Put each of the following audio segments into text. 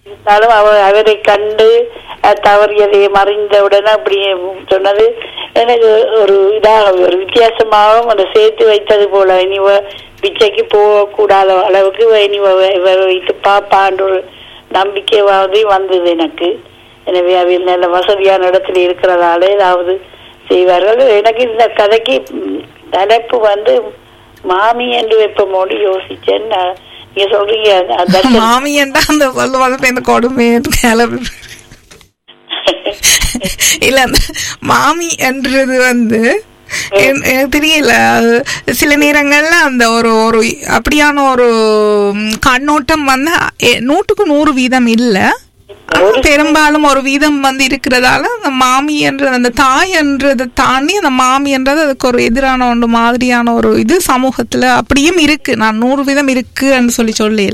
இருந்தாலும் அவர் அவரை கண்டு அஹ், தவறியதை மறைந்தவுடனே அப்படி சொன்னது எனக்கு ஒரு இதாக ஒரு வித்தியாசமாகவும் அதை சேர்த்து வைத்தது போல இனி இவ பிச்சைக்கு போகக்கூடாத அளவுக்கு இனி இவ- இவரை வைத்து பாப்பான்ற ஒரு நம்பிக்கை வந்து வந்தது எனக்கு எனவே அவையில் நல்ல வசதியான இடத்துல இருக்கிறதால ஏதாவது செய்வார்கள் எனக்கு இந்த கதைக்கு ம், தலைப்பு வந்து மாமி என்று வைப்பமோடு யோசிச்சேன் நான் நீங்க சொல்றீங்க அ- தர்ஷன் மாமி என்றா அந்த சொல்லுவாங்க இந்த கொடுமை கிளறு இல்ல அந்த மாமி என்றது வந்து என்- எனக்கு தெரியல அது சில நேரங்கள்ல அந்த ஒரு ஒரு அப்படியான ஒரு ம், கண்ணோட்டம் வந்து எ- நூற்றுக்கு நூறு வீதம் இல்ல ஆனா பெரும்பாலும் ஒரு வீதம் வந்து இருக்கிறதால அந்த மாமி என்ற அந்த தாய் என்றதை தாண்டி அந்த மாமி என்றது அதுக்கு ஒரு எதிரான ஒன்று மாதிரியான ஒரு இது சமூகத்துல அப்படியும் இருக்கு நான் நூறு வீதம் இருக்குன்னு சொல்லி சொல்லல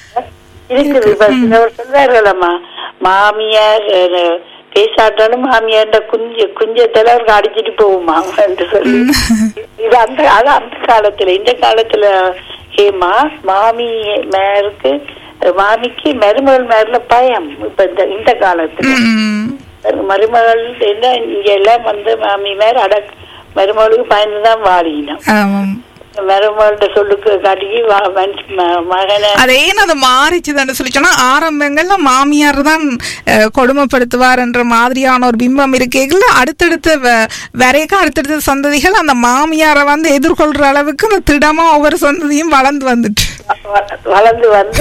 இருக்குது இப்ப சிலவர் சொல்றார்களம்மா மாமியார் அஹ், பேசாட்டாலும் மாமியார்ட குஞ்சு குஞ்சத்துல அவருக்கு அடிச்சிட்டு போகுமா என்று சொல்லி இது அந்த அது அந்த காலத்துல இந்த காலத்துல ஹேமா மாமி மேருக்கு மாமிக்கு மருமகள் மேல பயம் இப்ப இந்த இந்த காலத்துல ம். மருமகள் என்ன இங்க எல்லாம் வந்து மாமி மேல அடக் மருமகளுக்கு பயந்துதான் வாழினோம் ஆமாம் மருமகள்கிட்ட சொல்லுக்கு காட்டி வா- மனுஷ- ம- மகனை அது ஏன் அது மாறிச்சுதான்னு சொல்லி சொன்னா ஆரம்பங்கள்ல மாமியார் தான் அஹ், கொடுமைப்படுத்துவார் என்ற மாதிரியான ஒரு பிம்பம் இருக்கேங்கல்ல அடுத்தடுத்த வ- வரைக்கும் அடுத்தடுத்த சந்ததிகள் அந்த மாமியாரை வந்து எதிர்கொள்ற அளவுக்கு அந்த திடமா ஒவ்வொரு சந்ததியும் வளர்ந்து வந்துட்டு வ- வளர்ந்து வந்து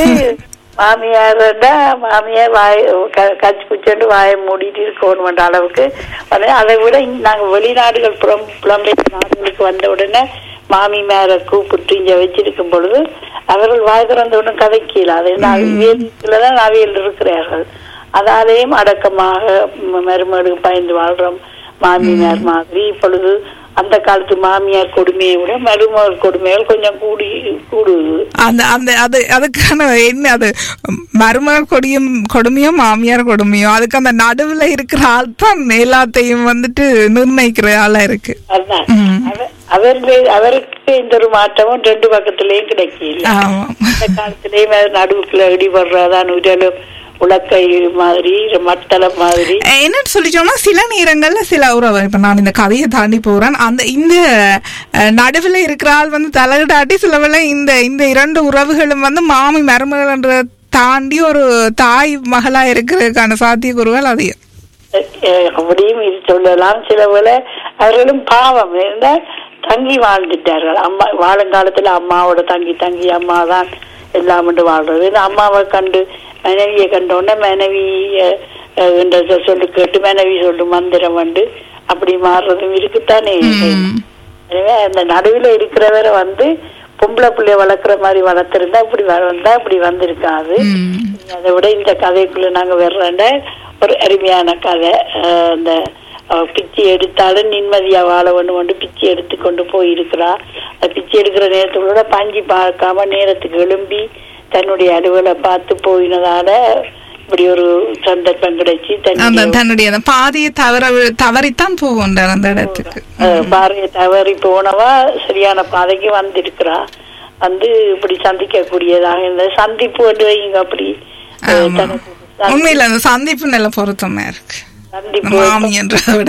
மாமியார்டா மாமியார் வாய் க- கச்சி புச்சண்டு வாயை மூடிட்டு இருக்கணும்ன்ற அளவுக்கு வந்து அதை விட இங்க நாங்க வெளிநாடுகள் புறம் புலம்பெயர் நாடுகளுக்கு வந்த உடனே மாமி மேல கூப்பிட்டு இங்க வச்சிருக்கும் பொழுது அவர்கள் வாய் திறந்த உடனே கதைக்கல அது அவியல்தான் அவியல் இருக்கிறார்கள் அதாலேயும் அடக்கமாக ம- மருமகளுக்கு பயந்து வாழ்றோம் மாமியார் மாதிரி இப்பொழுது அந்த காலத்து மாமியார் கொடுமையை விட மருமகள் கொடுமைகள் கொஞ்சம் கூடி கூடுது அந்த அந்த அது அதுக்கான என்ன அது மருமகள் கொடியும் கொடுமையும் மாமியார் கொடுமையும் அதுக்கு அந்த நடுவுல இருக்கிற ஆள் தான் எல்லாத்தையும் வந்துட்டு நிர்ணயிக்கிற ஆளா இருக்கு அதுதான் ம். அவ- அவர்களே அவருக்கு எந்த ஒரு மாற்றமும் ரெண்டு பக்கத்திலயும் கிடைக்கல ஆமாம் அந்த காலத்திலேயும் அது நடுவுக்குள்ள இடிபடுறதான் உடலும் உலக்கை மாதிரி மத்தளம் மாதிரி என்னன்னு சொல்லிச்சோம்னா சில நேரங்கள்ல சில உறவு இப்ப நான் இந்த கதையை தாண்டி போறேன் அந்த இந்த அஹ், நடுவுல இருக்கிற ஆள் வந்து தலையிடாட்டி சில வேளை இந்த இந்த இரண்டு உறவுகளும் வந்து மாமி மருமகள்ன்ற தாண்டி ஒரு தாய் மகளா இருக்கிறதுக்கான சாத்தியக்கூறுகள் அதிகம் அஹ் அப்படியும் இது சொல்லலாம் சில வேளை அவர்களும் பாவம் இருந்தா தங்கி வாழ்ந்துட்டார்கள் அம்மா வாழுங்காலத்துல அம்மாவோட தங்கி தங்கி அம்மா தான் எல்லாம் என்று வாழ்றது இந்த அம்மாவை கண்டு மனைவியை கண்டோடனே மனைவி அஹ், அஹ், என்ற சொ- சொல்லு கேட்டு மனைவி சொல்லு மந்திரம் வந்து அப்படி மாறுறதும் இருக்குத்தானே ம். எனவே அந்த நடுவில் இருக்கிறவரை வந்து பொம்பளை பிள்ளைய வளர்க்குற மாதிரி வளர்த்துருந்தா இப்படி வ- வந்தா இப்படி வந்திருக்காது ம். அதை விட இந்த கதைக்குள்ள நாங்க வர்றேன்ட ஒரு அருமையான கதை அஹ் அந்த அஹ், பிச்சை எடுத்தாலும் நிம்மதியா வாழ வேண்டும் கொண்டு பிச்சை எடுத்து கொண்டு போயிருக்கிறா அந்த பிச்சை எடுக்கிற நேரத்துக்குள்ள பஞ்சு பார்க்காம நேரத்துக்கு எழும்பி தன்னுடைய அலுவலை பார்த்து போயினதால இப்படி ஒரு சந்தர்ப்பம் கிடைச்சி அந்த தன்னுடைய தன்னுடைய அந்த பாதையை தவற தவறித்தான் போகின்றார் அந்த இடத்துக்கு அஹ், பாறையை தவறி போனவா சரியான பாதைக்கு வந்திருக்கிறா வந்து இப்படி சந்திக்கக்கூடியதாக இருந்தது சந்திப்பு வந்து வைங்க அப்படி அஹ், ஆமா. தனக்கு சந்தி- உண்மையில அந்த சந்திப்பு நல்ல பொருத்தமா இருக்கு சந்திப்பு மாமி என்றதை விட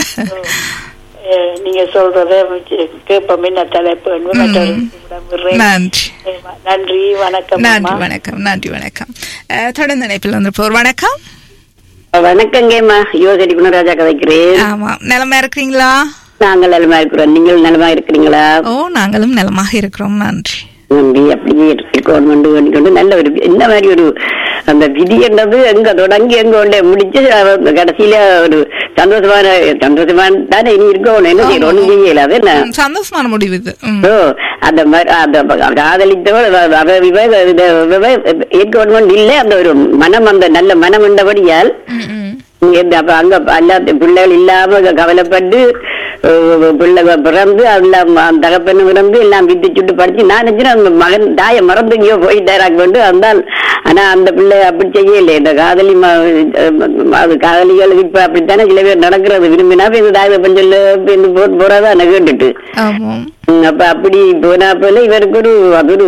அஹ், நீங்க சொல்றத வச்சு கேட்போம் என்ன தலைப்பு என்று மற்றவர்களிடம் விடுறேன். நன்றி நன்றி வணக்கம் நன்றி அம்மா. வணக்கம் நன்றி வணக்கம் அஹ், தொடர்ந்து இணைப்பில் வந்திருப்போர் வணக்கம் வணக்கங்கம்மா யோசடி குணராஜா கதைக்கிறேன் ஆமா நிலமா இருக்கிறீங்களா நாங்கள் நலமா இருக்கிறோம் நீங்கள் நலமா இருக்கிறீங்களா ஓ நாங்களும் நலமாக இருக்கிறோம் நன்றி நம்பி அப்படியே இருக்கணும் கொண்டு கொண்டு நல்ல ஒரு இந்த மாதிரி ஒரு அந்த விதி என்றது எங்க தொடங்கி எங்க கொண்டே முடிச்சு அவ- கடைசியில ஒரு சந்தோஷமான சந்தோஷமான தானே இனி இருக்கணும் என்ன செய்யணும் ஒண்ணும் செய்யல அது என்ன ம், சந்தோஷமான முடிவு இது ம். ஓ அந்த மாதிரி அந்த காதலித்தவள் அவ- அவ விவ- இத விவ- ஏற்கனவே இல்லை அந்த ஒரு மனம் அந்த நல்ல மனம் உண்டபடியால் ம், ம். இங்க அப்ப அங்க எல்லா பிள்ளைகள் இல்லாம கவலைப்பட்டு அஹ், பிள்ளை பிறந்து எல்லாம் அந்த தகப்பன்னு பிறந்து எல்லாம் வித்து சுட்டு படிச்சு நான் நினைச்சேன் அந்த மகன் தாயை மறந்து எங்கேயோ போயிட்டாராக் கொண்டு வந்தால் ஆனா அந்த பிள்ளை அப்படி செய்யல இந்த காதலி ம- அஹ், அது காதலிகளுக்கு இப்ப அப்படித்தானே சில பேர் நடக்கிறது விரும்பினா இப்ப இந்த தாய் பஞ்சல்ல இந்த போட்டு போறதா கேட்டுட்டு ஆமாம் ம், அப்ப அப்படி போனா போல இவருக்கு ஒரு அது ஒரு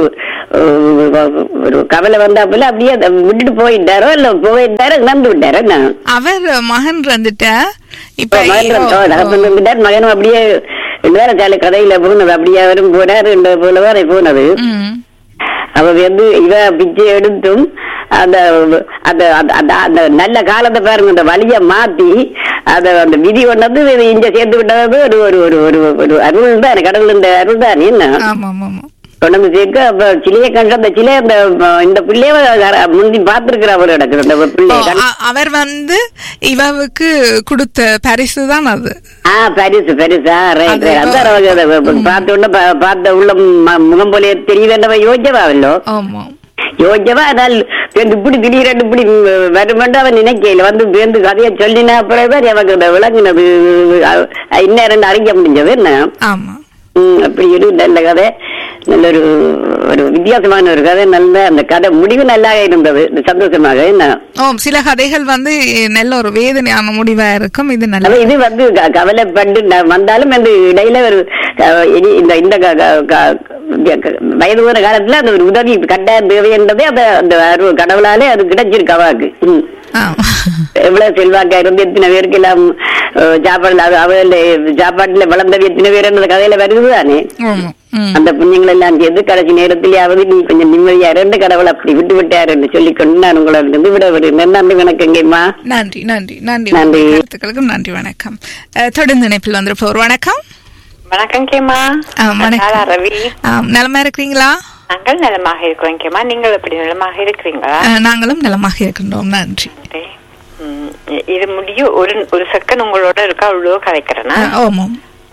ஒரு கவலை வந்தாப்புல அப்படியே அதை விட்டுட்டு போயிட்டாரோ இல்ல போயிட்டாரோ இறந்து விட்டாரோ என்ன அவர் மகன் வந்துட்டா இப்ப மகன் தகப்பன் வந்துட்டார் மகனும் அப்படியே வேற கால கதையில போனது அப்படியே அவரும் போனாரு இந்த போல வேற போனது ம். அவ வந்து இவ பிச்சை எடுத்தும் அந்த அந்த அந்த- அந்த அந்த நல்ல காலத்தை பாருங்க அந்த வழிய மாத்தி அத அந்த விதி கொண்டது இது இங்க சேர்த்து விட்டது ஒரு ஒரு ஒரு ஒரு ஒரு அருள் தான் கடவுள் இந்த அருள் தான் என்ன ஆமா ஆமா ஆமா கொண்டு வந்து சேர்க்க அப்ப சிலையை கண்டு அந்த சிலையை அந்த அஹ், இந்த பிள்ளைய முந்தி பார்த்திருக்கிற அவர் கிடக்குது அந்த ஓ, பிள்ளைய கண்டு அ- அவர் வந்து இவவுக்கு கொடுத்த பரிசு தான் அது ஆ பரிசு பரிசா ரைட் அது ரைட் அதான் அவங்க அதை பார்த்த உடனே பா- பார்த்த உள்ள ம- முகம் போல தெரிய வேண்டவ யோசிச்சவாவல்லோ ஆமா யோசிச்சவா அதனால் பேருந்து இப்படி திடீரெண்டு இப்படி வருமென்று அவன் நினைக்கல வந்து பேருந்து கதையை சொல்லினா அப்புறம் எனக்கு அந்த விளங்குனது அஹ், இன்னும் ரெண்டு அறிஞ்ச முடிஞ்சது என்ன ஆமா ம், அப்படி ஒரு நல்ல கதை நல்ல ஒரு ஒரு வித்தியாசமான ஒரு கதை நல்ல அந்த கதை முடிவு நல்லா இருந்தது சந்தோஷமாக என்ன ஓ சில கதைகள் வந்து நல்ல ஒரு வேதனையான முடிவா இருக்கும் இது நல்ல அது இது வந்து க- கவலைப்பட்டு நான் வந்தாலும் அந்த இடையில ஒரு அஹ், இனி இந்த இந்த க- க- க- க- வயது போன காலத்துல அந்த ஒரு உதவி கட்டாயம் தேவை என்பதே அந்த அந்த அருள் கடவுளாலே அது கிடைச்சிருக்கு அவாக்கு ம். ஆமா எவ்வளவு செல்வாக்கா இருந்து எத்தனை பேருக்கு எல்லாம் அஹ், சாப்பாடுல அவ- அவள் சாப்பாட்டுல வளர்ந்தது எத்தனை பேர் அந்த கதையில வருது தானே ஆமா ம். அந்த புண்ணியங்கள் எல்லாம் சேர்ந்து கடைசி நேரத்திலேயாவது நீ கொஞ்சம் நிம்மதியா ரெண்டு கடவுள் அப்படி விட்டு விட்டாரு என்று சொல்லிக்கொண்டு நான் உங்களை இருந்து விட வருகிறேன் நன்றி வணக்கங்கம்மா நன்றி நன்றி நன்றி நன்றி. உங்கள் கருத்துக்களுக்கும் நன்றி வணக்கம் அஹ், தொடர்ந்து இணைப்பில் வந்திருப்போர் வணக்கம் வணக்கம் கேமா ஆ, வணக்கம். நானா ரவி ஆம், நலமா இருக்கிறீங்களா நாங்கள் நலமாக இருக்கிறோம் கேமா நீங்கள் எப்படி நலமாக இருக்கிறீங்களா அஹ், நாங்களும் நலமாக இருக்கின்றோம் நன்றி சரி. ம், இது முடிய ஒரு ஒரு செகண்ட் உங்களோட இருக்கா அவ்வளோ கதைக்கிறேன்னா அஹ், ஆமாம்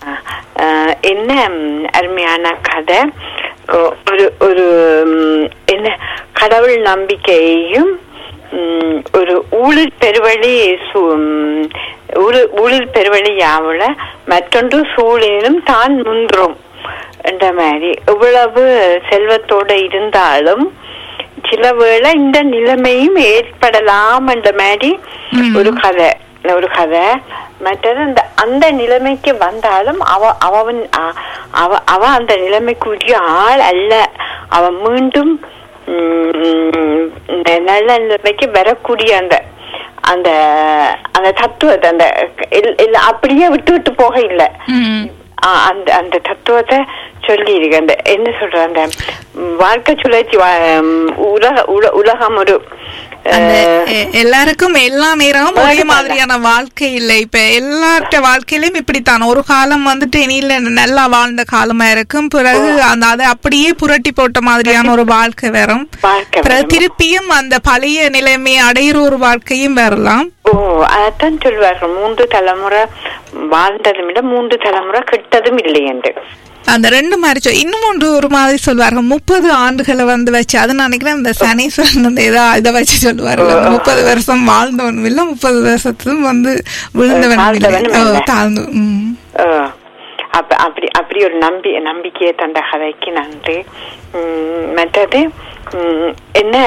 என்ன ம், அருமையான கதை ஒ- ஒரு ஒரு ம், என்ன கடவுள் நம்பிக்கையையும் ம், ஒரு ஊழல் பெருவழி சு- ம், ஊழல் ஊழல் பெருவழி யாவுல மற்றொன்று சூழலும் தான் முன்றும் என்ற மாதிரி எவ்வளவு செல்வத்தோட இருந்தாலும் சில வேளை இந்த நிலைமையும் ஏற்படலாம் என்ற மாதிரி ம். ஒரு கதை ஒரு கதை மற்றது அந்த அந்த நிலைமைக்கு வந்தாலும் அவ அவன் அ- அவ அவ அந்த நிலைமைக்குரிய ஆள் அல்ல அவன் மீண்டும் ம், இந்த நல்ல நிலைமைக்கு வரக்கூடிய அந்த அந்த அந்த தத்துவத்தை அந்த எல்- எல்- அப்படியே விட்டு விட்டு போக இல்லை ம். ஆ, அந்த அந்த தத்துவத்தை சொல்லி இருக்கு அந்த என்ன சொல்ற அந்த ம், வாழ்க்கை சுழற்சி வா- ம், உலக உல- உலகம் ஒரு அந்த அஹ், எ- எல்லாருக்கும் எல்லா நேரமும் ஒரே வேறுபடல. மாதிரியான வாழ்க்கை இல்லை இப்ப எல்லார்ட்ட வாழ்க்கையிலும் இப்படித்தான் ஒரு காலம் வந்துட்டு இனியில நல்லா வாழ்ந்த காலமா இருக்கும் பிறகு அந்த அதை அப்படியே புரட்டி போட்ட மாதிரியான ஒரு வாழ்க்கை வரும் வாழ்க்கை பிறகு வரும். திருப்பியும் அந்த பழைய நிலைமையை அடையிற ஒரு வாழ்க்கையும் வரலாம் ஓ அதான் சொல்வார்கள் மூன்று தலைமுறை வாழ்ந்ததும் விட மூன்று தலைமுறை கெட்டதும் இல்லை என்று அந்த ரெண்டு மாதிரி சொல் இன்னும் ஒன்று ஒரு மாதிரி சொல்வார்கள் முப்பது ஆண்டுகளை வந்து வச்சு அது நான் நினைக்கிறேன் இந்த சனீஸ்வரன் அந்த இதா இதை வச்சு சொல்லுவார்கள் அந்த முப்பது வருஷம் வாழ்ந்தவனும் இல்லை முப்பது வருஷத்தும் வந்து விழுந்தவனும் இல்லை தாழ்ந்தவனும் ஓ, இல்லை. தாழ்ந்து ம். அஹ், அப்ப அப்படி அப்படி ஒரு நம்பி நம்பிக்கையை தந்த கதைக்கு நன்றி உம், மற்றது உம், என்ன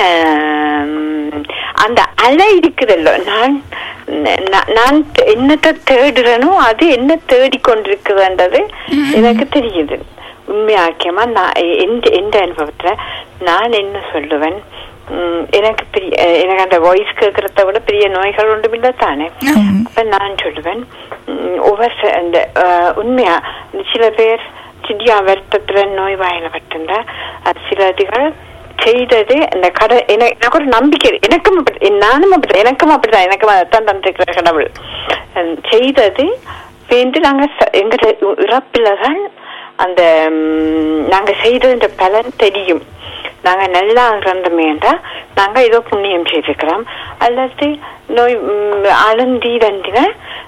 உம், அந்த அலை இருக்குதல்லோ நான் நா- நான் தே- என்னத்தை தேடுறேனோ அது என்ன தேடிக்கொண்டிருக்குதுன்றது எனக்கு தெரியுது உண்மையாக்கியமா நான் எ- எந்த எந்த அனுபவத்துல நான் என்ன சொல்லுவேன் உம், எனக்கு பெரிய அஹ், எனக்கு அந்த வாய்ஸ் கேட்கறத விட பெரிய நோய்கள் ஒன்றும் இல்லை தானே ஆம். அப்ப நான் சொல்லுவேன் உம், ஒவ்வொரு ச- அந்த அஹ், உண்மையா சில பேர் சிடியா வருத்தத்துல நோய் வாயிலப்பட்டிருந்தா அது சிலதுகள் செய்தது அந்த கடை எனக்கு எனக்கு ஒரு நம்பிக்கை இருக்கு. எனக்கும் அப்படி நானும் அப்படிதான் எனக்கும் அப்படிதான் எனக்கும் அதான் தந்திருக்கிற கடவுள் அஹ், செய்தது வேண்டு நாங்க ச- எங்க இறப்பில தான் அந்த உம், நாங்க செய்தது பலன் தெரியும் நாங்க நல்லா இறந்தமேண்டா நாங்க ஏதோ புண்ணியம் செய்திருக்கிறோம் அல்லது நோய் ம், அழுந்தி தண்டின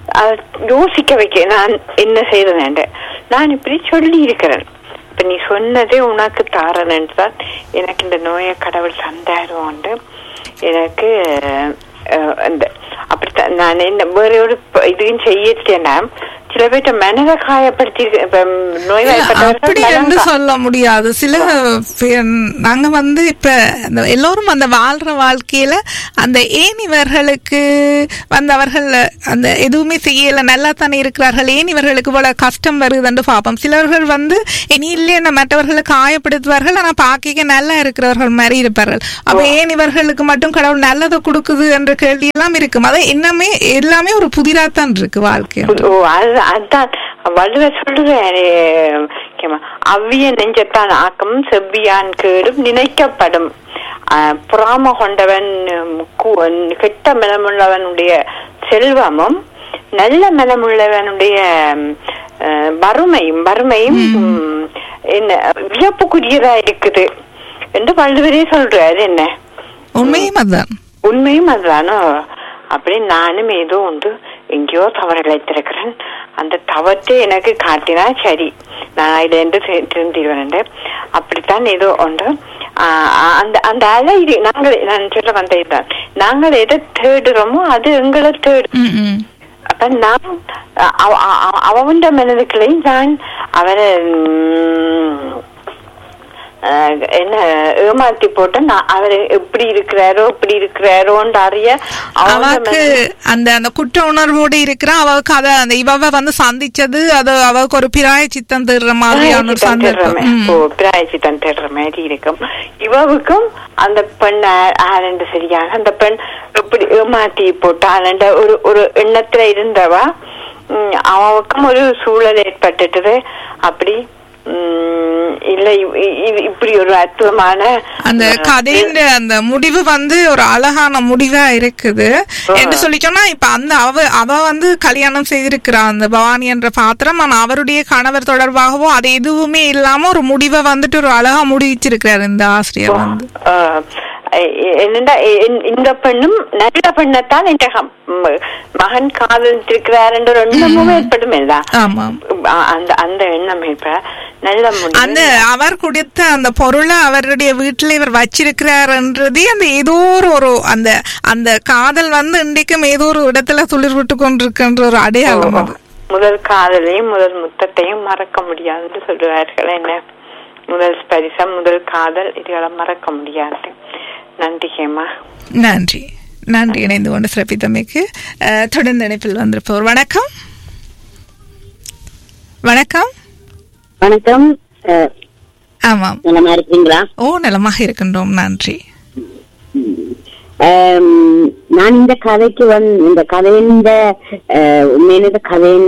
யோசிக்க வைக்க நான் என்ன செய்தேன் நான் இப்படி சொல்லி இருக்கிறேன் இப்ப நீ சொன்னதே உனக்கு தாரன்னு தான் எனக்கு இந்த நோயை கடவுள் தந்தாருவோண்டு எனக்கு அஹ், அந்த அப்படித்தான் நான் என்ன வேற ஒரு ப- இதையும் செய்யட்டேன்னா சில பேர்ட்ட மனதை காயப்படுத்தி இப்ப நோய்வாய்ப்பட்டவர்கள் அப்படி மனம் என்று கா- சொல்ல முடியாது சில பேர் நாங்க வந்து இப்ப அந்த எல்லோரும் அந்த வாழ்ற வாழ்க்கையில அந்த ஏன் இவர்களுக்கு வந்து அவர்கள் அந்த எதுவுமே செய்யல நல்லா தானே இருக்கிறார்கள் ஏன் இவர்களுக்கு இவ்வளவு கஷ்டம் வருதுன்னு பார்ப்போம் சிலர்கள் வந்து இனி இல்லைன்னு மற்றவர்களை காயப்படுத்துவார்கள் ஆனா பாக்கிக்க நல்லா இருக்கிறவர்கள் மாதிரி இருப்பார்கள் அப்ப ஏன் இவர்களுக்கு மட்டும் கடவுள் நல்லதை கொடுக்குது என்ற கேள்வி எல்லாம் இருக்கும் அது என்னமே எல்லாமே ஒரு புதிராத்தான் இருக்கு வாழ்க்கை ஓ அது அதான் வள்ளுவர் சொல்லுறாரு கேமா, அவ்விய நெஞ்சத்தான் ஆக்கம் செவ்வியான் கேடும் நினைக்கப்படும் ஆஹ், பொறாம கொண்டவன் உம், கு- கெட்ட மனமுள்ளவனுடைய செல்வமும் நல்ல மனமுள்ளவனுடைய உம், ஆஹ், வறுமையும் வறுமையும் உம், என்ன வியப்புக்குரியதா இருக்குது என்று வள்ளுவரே சொல்றாரு என்ன உண்மையும் அதுதான் உண்மையும் அதுதானோ அப்படி நானும் ஏதோ ஒன்று எங்கேயோ தவறு இழைத்திருக்கிறேன் அந்த தவற்றை எனக்கு காட்டினா சரி நான் இதுல இருந்து தெ- திருந்திடுவேன் அப்படித்தான் ஏதோ ஒன்று ஆஹ் அந்த அந்த அலை இது நாங்கள் நான் சொல்ல வந்த இதுதான் நாங்கள் எதை தேடுறோமோ அது எங்களை தேடு ம், ம். அப்ப நான் அவ- அவ- அவன் மனதுக்குள்ளேயும் நான் அவரை உம், அஹ், என்ன ஏமாத்தி போட்டு நான் அவர் எப்படி இருக்கிறாரோ எப்படி இருக்கிறாரோன்னு அறிய அவங்க அவக்கு மனது- அந்த அந்த குற்ற உணர்வோடு இருக்கிற அவக்கு அத அந்த இவவ வந்து சந்திச்சது அது அவக்கு ஒரு பிராய சித்தம் தீர்ற மாதிரியான ஒரு பிராயச்சித்தம் தேடுற சந்தர்ப்பம் மாதிரி- ம். ஓ, பிராயச்சித்தம் தேடுற மாதிரி இருக்கும் இவவுக்கும் அந்த பெண் ஆ- ஆரண்டு சரியாக அந்த பெண் எப்படி ஏமாத்தி போட்டாளன்ற ஒரு ஒரு எண்ணத்துல இருந்தவா உம், அவனுக்கும் ஒரு சூழல் ஏற்பட்டுட்டது அப்படி உம், இல்லை இ- இ- இப்படி ஒரு அற்புதமான அந்த அஹ், கதையின் அந்த முடிவு வந்து ஒரு அழகான முடிவா இருக்குது என்று சொல்லி சொன்னா இப்ப அந்த அவ அவ வந்து கல்யாணம் செய்திருக்கிறா அந்த பவானி என்ற பாத்திரம் ஆனா அவருடைய கணவர் தொடர்பாகவோ அது எதுவுமே இல்லாம ஒரு முடிவை வந்துட்டு ஒரு அழகா முடிவிச்சிருக்கிறாரு இந்த ஆசிரியர் வந்து ஆஹ் எ- என்னடா எ- இந்த பெண்ணும் நல்ல பெண்ணத்தான் என்ற மகன் காதலித்திருக்கிறார் என்ற ஒரு எண்ணமும் ஏற்படும் இல்ல ஆமாம் அ- அந்த அந்த எண்ணம் இப்ப நல்ல முடிவு அந்த அவர் கொடுத்த அந்த பொருளை அவருடைய வீட்டுல இவர் வச்சிருக்கிறாருன்றதே அந்த ஏதோ ஒரு ஒரு அந்த அந்த காதல் வந்து இன்றைக்கும் ஏதோ ஒரு இடத்துல துளிர் விட்டு கொண்டிருக்கின்ற ஒரு அடையாளம் அது முதல் காதலையும் முதல் முத்தத்தையும் மறக்க முடியாதுன்னு சொல்லுவார்கள் என்ன முதல் ஸ்பரிசம் முதல் காதல் இதுகளை மறக்க முடியாது நன்றி ஹேமா நன்றி நன்றி இணைந்து கொண்டு சிறப்பித்தமைக்கு அஹ், தொடர்ந்து இணைப்பில் வந்திருப்பவர் வணக்கம் வணக்கம் வணக்கம் அஹ், ஆமாம் நலமா இருக்கீங்களா ஓ நலமாக இருக்கின்றோம் நன்றி ஆம், நான் இந்த கதைக்கு வந்து இந்த கதையின் உண்மையான இந்த கதையின்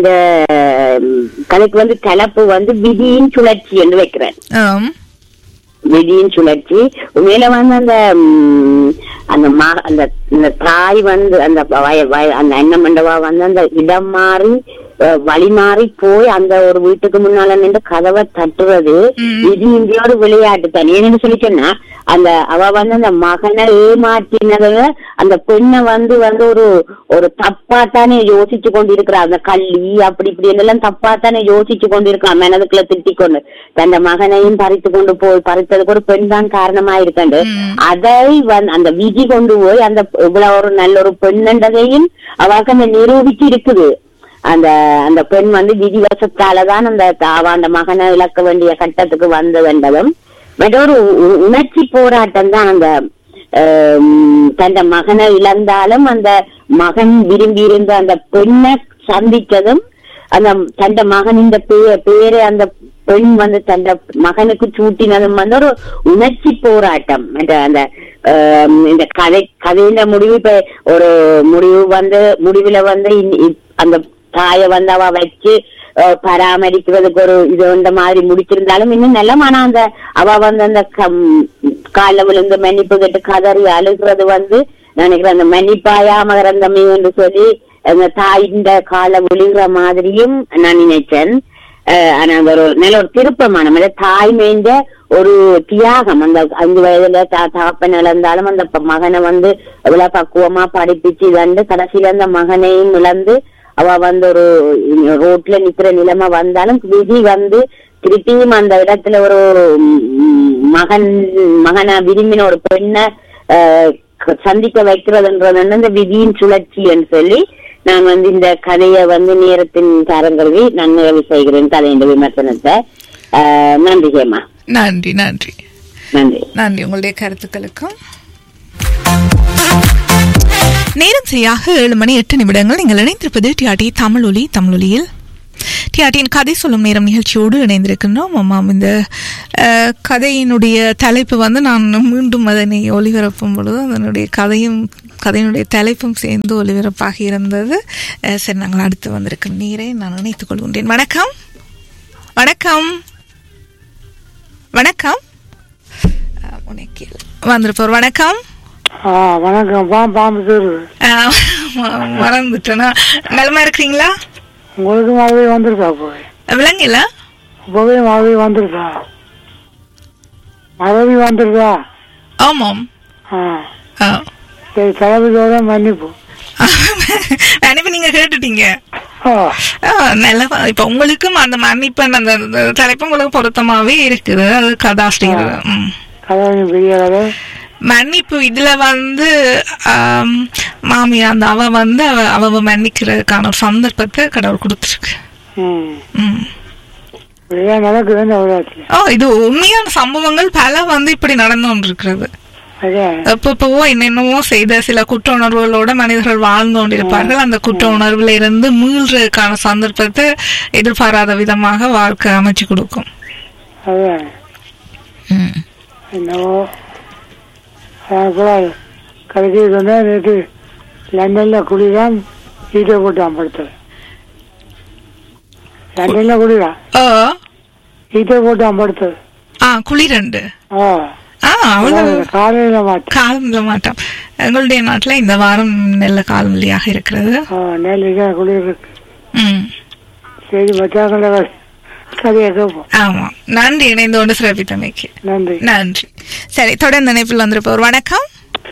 கதைக்கு வந்து தலைப்பு வந்து விதியின் சுழற்சி என்று வைக்கிறேன் ஆம் விதியின் சுழற்சி உண்மையில வந்து அந்த ம், அந்த மக அந்த இந்த தாய் வந்து அந்த வய வய அந்த அண்ணன் மண்டபா வந்து அந்த இடம் மாறி அஹ், வழி மாறி போய் அந்த ஒரு வீட்டுக்கு முன்னால நின்று கதவை தட்டுறது இது இந்தியோட விளையாட்டு தான் ஏன்னு சொல்லி சொன்னா அந்த அவ வந்து அந்த மகனை ஏமாற்றினதுல அந்த பெண்ணை வந்து வந்து ஒரு ஒரு தப்பா தானே யோசிச்சு கொண்டு இருக்கிறா அந்த கள்ளி அப்படி இப்படி எல்லாம் தப்பா தானே யோசிச்சு கொண்டு இருக்கான் மனதுக்குள்ள திட்டி கொண்டு தந்த மகனையும் பறித்து கொண்டு போய் பறித்ததுக்கு ஒரு பெண் தான் காரணமா இருக்கண்டு அதை வந்து அந்த விதி கொண்டு போய் அந்த இவ்வளவு ஒரு நல்ல ஒரு பெண்ணன்றதையும் அவளுக்கு அந்த நிரூபிச்சு இருக்குது அந்த அந்த பெண் வந்து விதிவசத்தாலதான் அந்த அவ அந்த மகனை இழக்க வேண்டிய கட்டத்துக்கு வந்ததுன்றதும் மற்றொரு உ- உணர்ச்சி போராட்டம் தான் அந்த ஆம், தந்த மகனை இழந்தாலும் அந்த மகன் விரும்பி இருந்த அந்த பெண்ணை சந்தித்ததும் அந்த தந்த மகன் இந்த பே- பேரை அந்த பெண் வந்து தந்த மகனுக்கு சூட்டினதும் வந்து ஒரு உணர்ச்சி போராட்டம் அந்த அந்த ஆம், இந்த கதை கதையின் முடிவு இப்ப ஒரு முடிவு வந்து முடிவுல வந்து இந்- இ- அந்த தாயை வந்து அவ வச்சு அஹ், பராமரிக்கிறதுக்கு ஒரு இது இந்த மாதிரி முடிச்சிருந்தாலும் இன்னும் நல்ல ஆனா அந்த அவ வந்து அந்த காலில் விழுந்து மன்னிப்பு கேட்டு கதறி அழுகிறது வந்து நான் நினைக்கிறேன் அந்த மன்னிப்பாயா மகரந்தமே என்று சொல்லி அந்த தாயின் காலை விழுகிற மாதிரியும் நான் நினைச்சேன் அஹ், ஆனா அது ஒரு நல்ல ஒரு திருப்பமான அந்த தாய் மேய்ந்த ஒரு தியாகம் அந்த அஞ்சு வயதுல தா- தகப்பன் இழந்தாலும் அந்த ப- மகனை வந்து எவ்வளவு பக்குவமா படிப்பிச்சு இழந்து கடைசியில அந்த மகனையும் இழந்து அவ வந்து ஒரு ரோட்ல நிக்கிற நிலைமை வந்தாலும் விதி வந்து திருப்பியும் அந்த இடத்துல ஒரு ம், மகன் மகனை விரும்பின ஒரு பெண்ணை அஹ், க- சந்திக்க வைக்கிறதுன்றது வந்து இந்த விதியின் சுழற்சி என்று சொல்லி நான் வந்து இந்த கதையை வந்து நேரத்தின் தரங்கல்வி நான் நிறைவு செய்கிறேன் கதையின் விமர்சனத்தை ஆஹ், நன்றி ஹேமா நன்றி நன்றி நன்றி நன்றி உங்களுடைய கருத்துக்களுக்கும் நேரம் சரியாக ஏழு மணி எட்டு நிமிடங்கள் நீங்கள் இணைந்திருப்பது டிஆர்டி தமிழ் ஒலி தமிழ் ஒலியில் டிஆர்டியின் கதை சொல்லும் நேரம் நிகழ்ச்சியோடு இணைந்திருக்கின்றோம் ஆமாம் இந்த அஹ், கதையினுடைய தலைப்பு வந்து நான் மீண்டும் அதனை ஒளிபரப்பும் பொழுது அதனுடைய கதையும் கதையினுடைய தலைப்பும் சேர்ந்து ஒளிபரப்பாக இருந்தது அஹ், சரி நாங்கள் அடுத்து வந்திருக்கும் நீரை நான் இணைத்துக் கொள்கின்றேன் வணக்கம் வணக்கம் வணக்கம் அஹ், உனக்கு வந்திருப்போர் வணக்கம் ஆ வணக்கம் பா பாம்பு தெரு அஹ், ம- மறந்துட்டேனா நலமா இருக்கிறீங்களா உங்களுக்கு மழை வந்திருக்கா போய் விலங்கில இப்பவே மழை வந்திருக்கா மழை வந்திருக்கா ஆமாம் ஆ ஆ. சரி தளபதியோட மன்னிப்பு அனுப்பி நீங்க கேட்டுட்டீங்க ஆ ஆ, நல்ல இப்ப உங்களுக்கும் அந்த மன்னிப்பன் அந்த அந்த தலைப்பு உங்களுக்கு பொருத்தமாவே இருக்குது அது கதாஸ்ரீர் ம். கதை பெரிய கதை மன்னிப்பு இதுல வந்து ஆம், மாமி அந்த அவ வந்து அவ அவ மன்னிக்கிறதுக்கான ஒரு சந்தர்ப்பத்தை கடவுள் கொடுத்துருக்கு ம் ம். இப்படிதான் நடக்குதுன்னு நவராத்திரி ஓ இது உண்மையான சம்பவங்கள் பல வந்து இப்படி நடந்து கொண்டிருக்கிறது அதான் எப்பப்போ என்னென்னவோ செய்த சில குற்ற உணர்வுகளோட மனிதர்கள் வாழ்ந்து கொண்டிருப்பார்கள் அந்த குற்ற உணர்வுல இருந்து மீள்றதுக்கான சந்தர்ப்பத்தை எதிர்பாராத விதமாக வாழ்க்கை அமைச்சு கொடுக்கும் அதான் ம். என்னவோ அதான் கூட கடைசி சொன்னா நேற்று லண்டன்ல குடிதான் ஈட்டை போட்டான் படுத்தல லண்டன்ல குடிதான் ஓ ஈட்டை போட்டான் படுத்தது ஆ குளிரண்டு ஆ ஆ அவ்வளவு காலையில மாட்டேன் காலமில்ல மாட்டோம் எங்களுடைய நாட்டுல இந்த வாரம் நல்ல காலமில்லையாக இருக்கிறது ஆ நேரில் குளிர் இருக்கு ம் சரி மச்சாங்கள கதையை கேட்போம் ஆமா நன்றி இணைந்து கொண்டு சிறப்பித்தமைக்கு நன்றி நன்றி சரி தொடர்ந்து இணைப்பில் வந்திருப்போர் வணக்கம்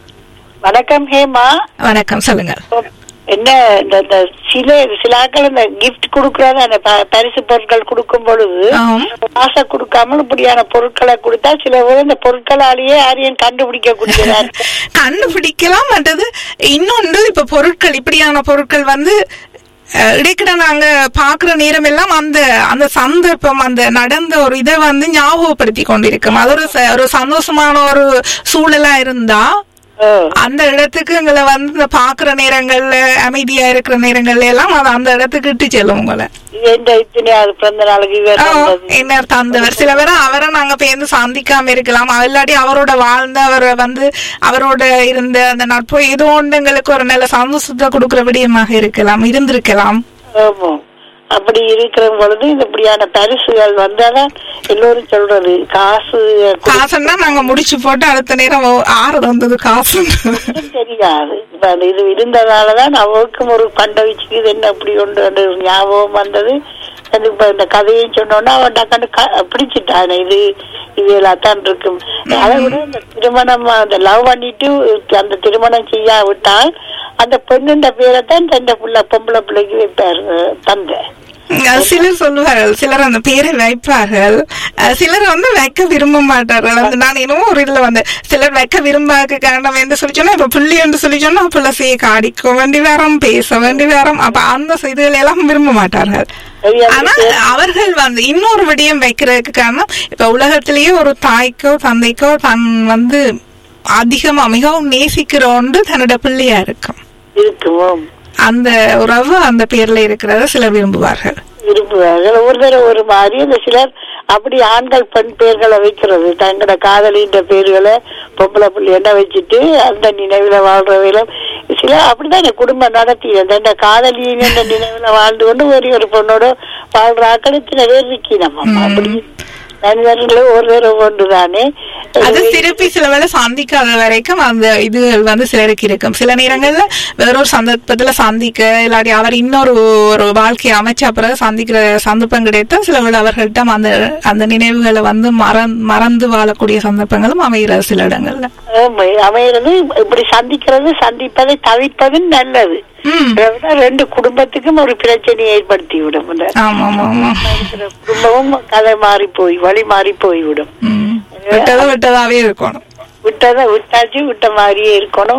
வணக்கம் ஹேமா வணக்கம் சொல்லுங்கள் என்ன இந்த இந்த சில சில ஆட்கள் இந்த கிஃப்ட் கொடுக்கறது அந்த ப- பரிசு பொருட்கள் கொடுக்கும் பொழுது ஆம். ஆசை கொடுக்காமல் இப்படியான பொருட்களை கொடுத்தா சில பேர் இந்த பொருட்களாலேயே யாரையும் கண்டுபிடிக்க கூடியதா இருக்கு கண்டுபிடிக்கலாம் மற்றது இன்னொன்று இப்ப பொருட்கள் இப்படியான பொருட்கள் வந்து அஹ், இடைக்கிட நாங்க பாக்குற நேரம் எல்லாம் அந்த அந்த சந்தர்ப்பம் அந்த நடந்த ஒரு இதை வந்து ஞாபகப்படுத்தி கொண்டிருக்கும் அது ஒரு ச- ஒரு சந்தோஷமான ஒரு சூழலா இருந்தா ஓ, அந்த இடத்துக்கு எங்களை வந்து இந்த பாக்குற நேரங்கள்ல அமைதியா இருக்கிற நேரங்கள்ல எல்லாம் அது அந்த இடத்துக்கு இட்டு செல்லும் உங்களை எந்த இத்தனையாவது பிறந்த நாளுக்கு இவர் ஆ, வந்தது. என்ன தந்தவர் சில பேர் அவரை நாங்க பேர்ந்து சந்திக்காம இருக்கலாம் இல்லாட்டி அவரோட வாழ்ந்த அவரை வந்து அவரோட இருந்த அந்த நட்பு ஏதோ ஒன்று எங்களுக்கு ஒரு நல்ல சந்தோஷத்தை கொடுக்கிற விடயமாக இருக்கலாம் இருந்திருக்கலாம் ஆமா அப்படி இருக்கிற பொழுது இந்த இப்படியான பரிசுகள் வந்தாதான் எல்லோரும் சொல்றது காசு காசுன்னா நாங்க முடிச்சு போட்டு அடுத்த நேரம் ஓ, ஆறு வந்தது காசு கொடுத்ததும் தெரியாது இப்ப அந்த இது இருந்ததாலதான் அவருக்கும் ஒரு பண்ட வச்சுக்கு இது என்ன அப்படி கொண்டு வந்து ஒரு ஞாபகம் வந்தது அது இப்ப இந்த கதையை சொன்னோன்னா அவன் டக்காண்டு க- பிடிச்சிட்டான் இது இது எல்லாம் தான் இருக்கும் அதை விட இந்த திருமணம் அந்த லவ் பண்ணிட்டு அந்த திருமணம் செய்யா விட்டால் அந்த பெண்ணுன்ற பேரை தான் தந்த புள்ள பொம்பளை பிள்ளைக்கு வைப்பாரு அஹ், தந்தை அஹ் சிலர் சொல்லுவார்கள் சிலர் அந்த பேரை வைப்பார்கள் அஹ் சிலர் வந்து வைக்க விரும்ப மாட்டார்கள் அந்த நான் இன்னும் ஒரு இதுல வந்து சிலர் வைக்க விரும்பாத காரணம் என்ன சொல்லி சொன்னா இப்ப புள்ளி என்று சொல்லி சொன்னா புள்ள செய்ய காடிக்க வேண்டி வேறம் பேச வேண்டி வேறம் அப்ப அந்த இதுகள் எல்லாம் விரும்ப மாட்டார்கள் சரியா ஆனா அவர்கள் வந்து இன்னொரு விடயம் வைக்கிறதுக்கு காரணம் இப்ப உலகத்திலேயே ஒரு தாய்க்கோ தந்தைக்கோ தன் வந்து அதிகமா மிகவும் நேசிக்கிற ஒன்று தன்னோட பிள்ளையா இருக்கும் இருக்குமோ அந்த உறவு அந்த பேர்ல இருக்கிறத சிலர் விரும்புவார்கள் விரும்புவார்கள் ஒரு தடவை ஒரு மாதிரி அந்த சிலர் அப்படி ஆண்கள் பெண் பேர்களை வைக்கிறது தங்களோட காதலின்ற பேர்களை பொம்பளை பிள்ளையண்டா வச்சுட்டு அந்த நினைவுல வாழ்றவையில சில அப்படிதான் இந்த குடும்பம் நடத்தி அந்த காதலியின் என்ற நினைவுல வாழ்ந்து கொண்டு ஒரே ஒரு பொண்ணோட வாழ்ற ஆக்கள் இத்தனை பேர் இருக்கி நம்ம அப்படி மனிதர்களும் ஒரு தடவை ஒன்றுதானே அது திருப்பி சில வேளை சந்திக்காத வரைக்கும் அந்த இதுகள் வந்து சிலருக்கு இருக்கும் சில நேரங்கள்ல வேறொரு சந்தர்ப்பத்துல சந்திக்க இல்லாட்டி அவர் இன்னொரு ஒரு வாழ்க்கையை அமைச்ச பிறகு சந்திக்கிற சந்தர்ப்பம் கிடைத்தா சில வேளை அவர்கள்ட்ட அந்த அந்த நினைவுகளை வந்து மறந் மறந்து வாழக்கூடிய சந்தர்ப்பங்களும் அமைகிறது சில இடங்கள்ல ஆமா, அமைகிறது இப்படி சந்திக்கிறது சந்திப்பதை தவிர்ப்பது நல்லது ம். அதை விட ரெண்டு குடும்பத்துக்கும் ஒரு பிரச்சனையை ஏற்படுத்தி விடும் இந்த ஆமா ஆமா ஆமா இருக்கிற குடும்பமும் கதை மாறி போய் வழி மாறி போய்விடும் ம். விட்டதா விட்டதாவே இருக்கணும் விட்டதை விட்டாச்சு விட்ட மாதிரியே இருக்கணும்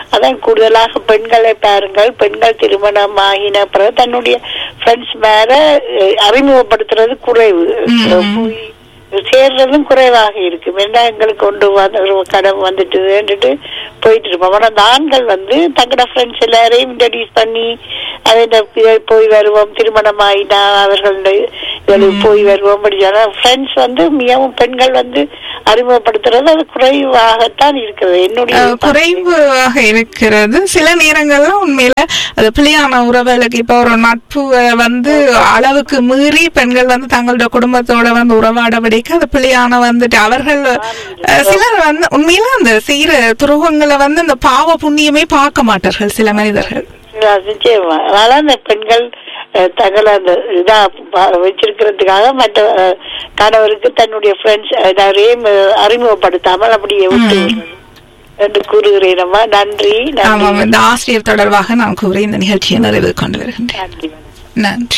அதான் கூடுதலாக பெண்களை பாருங்கள் பெண்கள் திருமணம் ஆகின பிறகு தன்னுடைய ஃப்ரெண்ட்ஸ் மேல அஹ், அறிமுகப்படுத்துறது குறைவு போய் சேர்றதும் குறைவாக இருக்கு ஏன்னா எங்களுக்கு கொண்டு வந்து ஒரு கடன் வந்துட்டுன்னுட்டு போயிட்டு இருப்போம் ஆனா இந்த ஆண்கள் வந்து தங்களோட ஃப்ரெண்ட்ஸ் எல்லாரையும் இன்ட்ரடியூஸ் பண்ணி அதை இந்த இதை போய் வருவோம் திருமணம் ஆயினா அவர்களுடைய இதில் போய் வருவோம் அப்படி ஃப்ரெண்ட்ஸ் வந்து மிகவும் பெண்கள் வந்து அறிமுகப்படுத்துறது அது குறைவாகத்தான் இருக்கிறது என்னுடைய அஹ், குறைவாக இருக்கிறது சில நேரங்கள்ல உண்மையில அது பிள்ளையான உறவுகளுக்கு இப்ப ஒரு நட்பு அஹ், வந்து அளவுக்கு மீறி பெண்கள் வந்து தங்களோட குடும்பத்தோட வந்து உறவாட விடைக்க அது பிள்ளையான வந்துட்டு அவர்கள் அஹ், சிலர் வந்து உண்மையில அந்த செய்யற துரோகங்களை வந்து அந்த பாவ புண்ணியமே பார்க்க மாட்டார்கள் சில மனிதர்கள் நிச்சயமா அதனால அந்த பெண்கள் அஹ், தங்களை அந்த இதா ப- வச்சிருக்கிறதுக்காக மற்ற அஹ், கணவருக்கு தன்னுடைய ஃப்ரெண்ட்ஸ் எல்லாரையும் அஹ், அறிமுகப்படுத்தாமல் அப்படியே விட்டு விடுறது. என்று கூறுகிறேன் அம்மா நன்றி ஆமாம் நன்றி இந்த ஆசிரியர் தொடர்பாக நான் கூறி இந்த நிகழ்ச்சியை நிறைவு கொண்டு வருகின்றேன் நன்றி நன்றி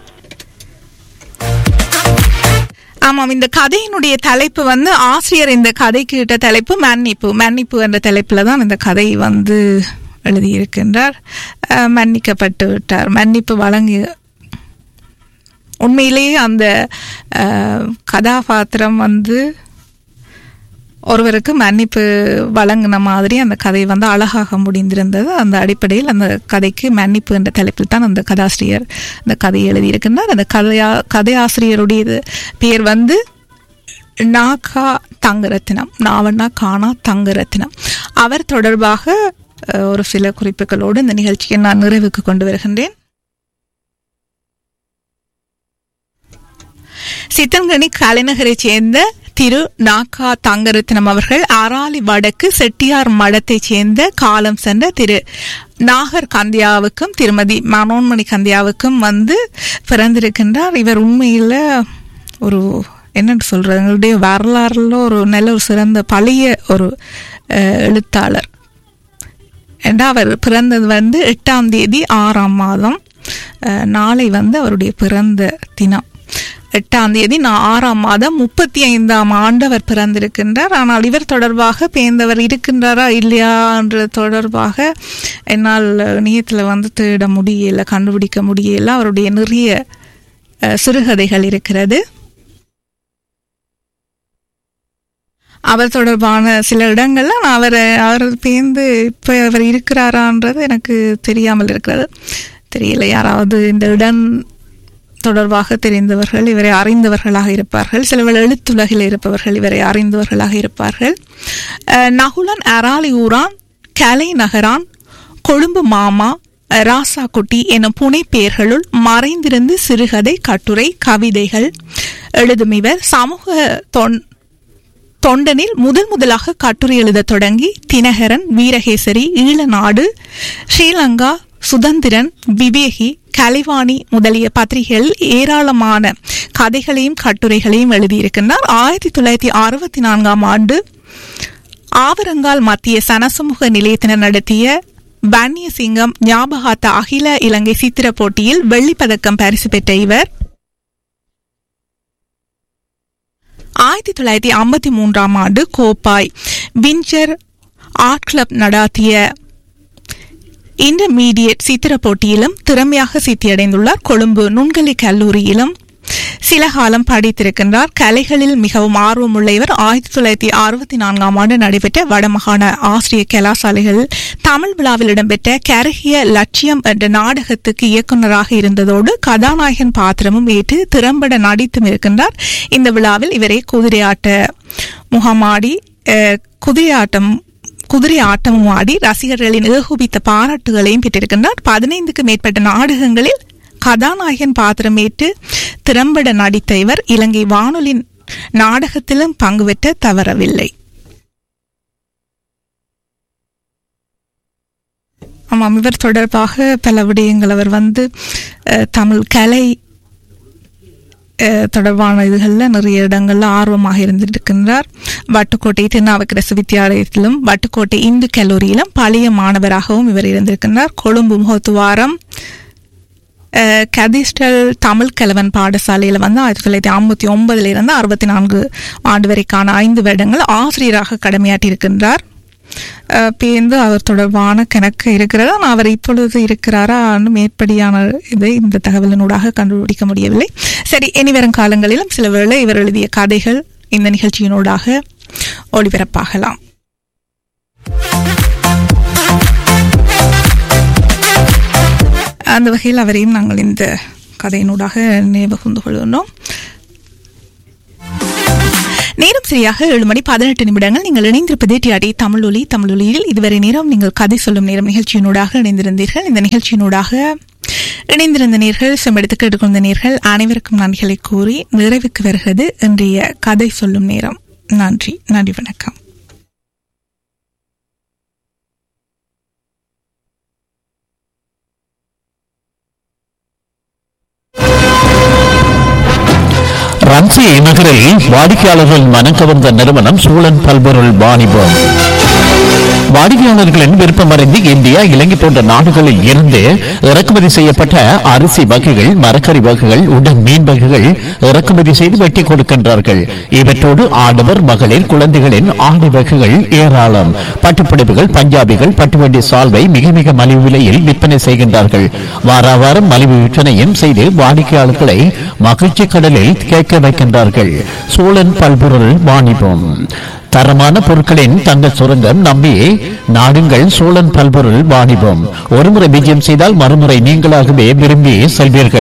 ஆமாம் இந்த கதையினுடைய தலைப்பு வந்து ஆசிரியர் இந்த கதைக்கு இட்ட தலைப்பு மன்னிப்பு மன்னிப்பு என்ற தலைப்பில் தான் இந்த கதை வந்து எழுதியிருக்கின்றார் அஹ், மன்னிக்கப்பட்டு விட்டார் மன்னிப்பு வழங்கி உண்மையிலேயே அந்த அஹ், கதாபாத்திரம் வந்து ஒருவருக்கு மன்னிப்பு வழங்கின மாதிரி அந்த கதை வந்து அழகாக முடிந்திருந்தது அந்த அடிப்படையில் அந்த கதைக்கு மன்னிப்பு என்ற தலைப்பில் தான் அந்த கதாசிரியர் அந்த கதையை எழுதியிருக்கின்றார் அந்த கதையா கதையாசிரியருடைய பெயர் வந்து நாகா தங்கரத்தினம் நாவண்ணா காணா தங்கரத்தினம் அவர் தொடர்பாக அஹ், ஒரு சில குறிப்புகளோடு இந்த நிகழ்ச்சியை நான் நிறைவுக்கு கொண்டு வருகின்றேன் சித்தன்கனி கலைநகரைச் சேர்ந்த திரு நாகா தங்கரத்னம் அவர்கள் ஆராலி வடக்கு செட்டியார் மடத்தைச் சேர்ந்த காலம் சென்ற திரு நாகர் கந்தியாவுக்கும் திருமதி மனோன்மணி கந்தியாவுக்கும் வந்து பிறந்திருக்கின்றார் இவர் உண்மையில் ஒரு என்னன்னு சொல்றது எங்களுடைய வரலாறுல ஒரு நல்ல ஒரு சிறந்த பழைய ஒரு அஹ், எழுத்தாளர் ஏண்டா அவர் பிறந்தது வந்து எட்டாம் தேதி ஆறாம் மாதம் அஹ், நாளை வந்து அவருடைய பிறந்த தினம் எட்டாம் தேதி நான் ஆறாம் மாதம் முப்பத்தி ஐந்தாம் ஆண்டு அவர் பிறந்திருக்கின்றார் ஆனால் இவர் தொடர்பாக பேர்ந்தவர் இருக்கின்றாரா இல்லையா என்ற தொடர்பாக என்னால் இணையத்தில் வந்து தேட முடியல கண்டுபிடிக்க முடியல அவருடைய நிறைய அஹ், சிறுகதைகள் இருக்கிறது அவர் தொடர்பான சில இடங்கள்ல நான் அவர் அவர் பேர்ந்து இப்போ அவர் இருக்கிறாரான்றது எனக்கு தெரியாமல் இருக்கிறது தெரியல யாராவது இந்த இடம் தொடர்பாக தெரிந்தவர்கள் இவரை அறிந்தவர்களாக இருப்பார்கள் சிலவர் எழுத்துலகில் இருப்பவர்கள் இவரை அறிந்தவர்களாக இருப்பார்கள் அஹ், நகுலன் அராலி ஊரான் கலை நகரான் கொழும்பு மாமா அஹ், ராசாக்குட்டி எனும் புனை பெயர்களுள் மறைந்திருந்து சிறுகதை கட்டுரை கவிதைகள் எழுதும் இவர் சமூக தொன் தொண்டனில் முதல் முதலாக கட்டுரை எழுதத் தொடங்கி தினகரன் வீரகேசரி ஈழநாடு ஸ்ரீலங்கா சுதந்திரன் விவேகி கலைவாணி முதலிய பத்திரிகைகள் ஏராளமான கதைகளையும் கட்டுரைகளையும் எழுதியிருக்கின்றார் ஆயிரத்தி தொள்ளாயிரத்தி அறுபத்தி நான்காம் ஆண்டு ஆவரங்கால் மத்திய சனசமூக நிலையத்தினர் நடத்திய வன்னிய சிங்கம் ஞாபகார்த்த அகில இலங்கை சித்திர போட்டியில் வெள்ளிப்பதக்கம் பரிசு பெற்ற இவர் ஆயிரத்தி தொள்ளாயிரத்தி ஐம்பத்தி மூன்றாம் ஆண்டு கோப்பாய் விஞ்சர் ஆர்ட் கிளப் நடாத்திய இன்டர்மீடியட் சித்திர போட்டியிலும் திறமையாக சித்தியடைந்துள்ளார் கொழும்பு நுண்கலை கல்லூரியிலும் சில காலம் படித்திருக்கின்றார் கலைகளில் மிகவும் ஆர்வமுள்ள இவர் ஆயிரத்தி தொள்ளாயிரத்தி அறுபத்தி நான்காம் ஆண்டு நடைபெற்ற வடமாகாண ஆசிரியர் கலாசாலைகளில் தமிழ் விழாவில் இடம்பெற்ற கருகிய லட்சியம் என்ற நாடகத்துக்கு இயக்குநராக இருந்ததோடு கதாநாயகன் பாத்திரமும் ஏற்று திறம்பட நடித்தும் இருக்கின்றார் இந்த விழாவில் இவரை குதிரையாட்ட முகமாடி அஹ், குதிரையாட்டம் குதிரை ஆட்டமும் ஆடி ரசிகர்களின் ஏகோபித்த பாராட்டுகளையும் பெற்றிருக்கின்றார் பதினைந்துக்கு மேற்பட்ட நாடகங்களில் கதாநாயகன் பாத்திரமேற்று திறம்பட நடித்த இவர் இலங்கை வானொலி நாடகத்திலும் பங்கு பெற்ற தவறவில்லை ஆமாம் இவர் தொடர்பாக பல விடயங்கள் அவர் வந்து அஹ், தமிழ் கலை அஹ், தொடர்பான இதுகளில் நிறைய இடங்கள்ல ஆர்வமாக இருந்திருக்கின்றார் வட்டுக்கோட்டை திருநாவுக்கரசு வித்தியாலயத்திலும் வட்டுக்கோட்டை இந்து கல்லூரியிலும் பழைய மாணவராகவும் இவர் இருந்திருக்கின்றார் கொழும்பு முகத்துவாரம் அஹ், கதிஸ்டல் தமிழ் கலவன் பாடசாலையில் வந்து ஆயிரத்தி தொள்ளாயிரத்தி ஐம்பத்தி ஒன்பதுல இருந்து அறுபத்தி நான்கு ஆண்டு வரைக்கான ஐந்து வருடங்கள் ஆசிரியராக கடமையாற்றியிருக்கின்றார் அஹ், பேர்ந்து அவர் தொடர்பான கணக்கு இருக்கிறது ஆனால் அவர் இப்பொழுது இருக்கிறாரா மேற்படியான இதை இந்த தகவலினூடாக கண்டுபிடிக்க முடியவில்லை சரி இனி வரும் காலங்களிலும் சில வேளை இவர் எழுதிய கதைகள் இந்த நிகழ்ச்சியினூடாக ஒளிபரப்பாகலாம் அந்த வகையில் அவரையும் நாங்கள் இந்த கதையினூடாக நினைவு கூர்ந்து கொள்கின்றோம் நேரம் சரியாக ஏழு மணி பதினெட்டு நிமிடங்கள் நீங்கள் இணைந்திருப்பது டிஆடி தமிழொலி தமிழொலியில் இதுவரை நேரம் நீங்கள் கதை சொல்லும் நேரம் நிகழ்ச்சியினூடாக இணைந்திருந்தீர்கள் இந்த நிகழ்ச்சியினூடாக இணைந்திருந்த நேர்கள் செம்பெடுத்து கேட்டுக்கொண்ட நேர்கள் அனைவருக்கும் நன்றிகளை கூறி நிறைவுக்கு வருகிறது இன்றைய கதை சொல்லும் நேரம் நன்றி நன்றி வணக்கம் ரன்சி நகரில் வாடிக்கையாளர்கள் மனம் கவர்ந்த நிறுவனம் சூழன் பல்பொருள் வாணிபம் வாடிக்கையாளர்களின் விருப்பமறிந்து இந்தியா இலங்கை போன்ற நாடுகளில் இருந்து இறக்குமதி செய்யப்பட்ட அரிசி வகைகள் மரக்கறி வகைகள் உடன் மீன் வகைகள் இறக்குமதி செய்து வெட்டி கொடுக்கின்றார்கள் இவற்றோடு ஆடவர் மகளிர் குழந்தைகளின் ஆடை வகைகள் ஏராளம் பட்டுப்புடவைகள் பஞ்சாபிகள் பட்டுவண்டி சால்வை மிக மிக மலிவு விலையில் விற்பனை செய்கின்றார்கள் வாரா வாரம் மலிவு விற்பனையும் செய்து வாடிக்கையாளர்களை மகிழ்ச்சி கடலில் கேட்க வைக்கின்றார்கள் சூழன் பல்பொருள் வாணிபம் தரமான பொருட்களின் தங்க சுரங்கம் நம்பி நாடுங்கள் சோழன் பல்பொருள் வாணிபம் ஒருமுறை விஜயம் செய்தால் மறுமுறை நீங்களாகவே விரும்பி செல்வீர்கள்